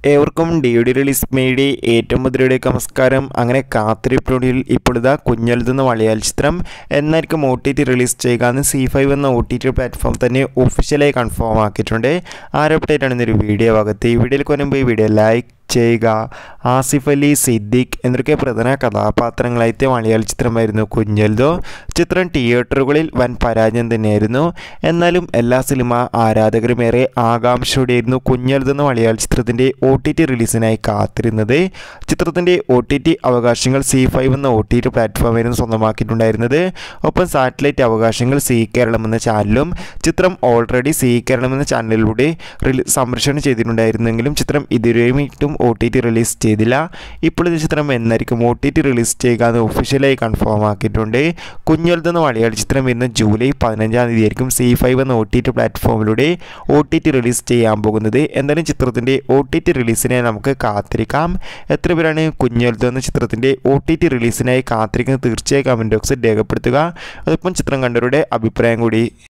ഏവർക്കും D D release മേടി ഏറ്റവും മുതലയുടെ നമസ്കാരം അങ്ങനെ കാത്തിരിപ്പിനൊടുവിൽ ഇപ്പോൾ ഇതാ കുഞ്ഞെഴുതുന്ന മലയാള ചിത്രം എന്നായിരിക്കും ഒ ടി ടി റിലീസ് ചെയ്യുക എന്ന് സി ഫൈവ് എന്ന ഒ ടി ടി പ്ലാറ്റ്ഫോം തന്നെ ഒഫീഷ്യലായി കൺഫേം ആക്കിയിട്ടുണ്ട് ആ ഒരു update ആണ് ഇന്നൊരു വീഡിയോ ഭാഗത്ത് ഈ വീഡിയോയിൽ കൊല്ലുമ്പോൾ ഈ വീഡിയോ ലൈക്ക് ചെയ്യുക ആസിഫ് അലി സിദ്ദിഖ് എന്നൊക്കെ പ്രധാന കഥാപാത്രങ്ങളായിട്ട് മലയാള ചിത്രമായിരുന്നു കുഞ്ഞൽദോ ചിത്രം തിയേറ്ററുകളിൽ വൻ പരാജയം തന്നെയായിരുന്നു എന്നാലും എല്ലാ സിനിമ ആരാധകരും ഏറെ ആകാംക്ഷയോടെയായിരുന്നു കുഞ്ഞൽദോ എന്ന മലയാള ചിത്രത്തിൻ്റെ ഒ ടി ടി റിലീസിനായി കാത്തിരുന്നത് ചിത്രത്തിൻ്റെ ഒ ടി ടി അവകാശങ്ങൾ സി ഫൈവ് എന്ന ഒ ടി ടി പ്ലാറ്റ്ഫോമായിരുന്നു സ്വന്തമാക്കിയിട്ടുണ്ടായിരുന്നത് ഒപ്പം സാറ്റലൈറ്റ് അവകാശങ്ങൾ സി കേരളം എന്ന ചാനലും ചിത്രം ഓൾറെഡി സി കേരളം എന്ന ചാനലിലൂടെ റിലീ സംപ്രേഷണം ചെയ്തിട്ടുണ്ടായിരുന്നെങ്കിലും ചിത്രം ഇതുവരെയും ഒ ടി ടി റിലീസ് ചെയ്തില്ല ഇപ്പോൾ ഇത് ചിത്രം എന്നായിരിക്കും ഒ ടി ടി റിലീസ് ചെയ്യുക എന്ന് ഒഫീഷ്യലായി കൺഫേം ആക്കിയിട്ടുണ്ട് കുഞ്ഞുലത്ത് എന്ന മലയാള ചിത്രം ഇന്ന് ജൂലൈ പതിനഞ്ചാം തീയതി ആയിരിക്കും സി ഫൈവ് എന്ന ഒ ടി ടി പ്ലാറ്റ്ഫോമിലൂടെ ഒ ടി ടി റിലീസ് ചെയ്യാൻ പോകുന്നത് എന്തായാലും ചിത്രത്തിൻ്റെ ഒ ടി ടി റിലീസിനെ നമുക്ക് കാത്തിരിക്കാം എത്ര പേരാണ് കുഞ്ഞുലത്ത് എന്ന ചിത്രത്തിൻ്റെ ഒ ടി ടി റിലീസിനായി കാത്തിരിക്കുന്നത് തീർച്ചയായും കമൻറ്റ് ബോക്സിൽ രേഖപ്പെടുത്തുക അതോടൊപ്പം ചിത്രം കണ്ടവരുടെ അഭിപ്രായം കൂടി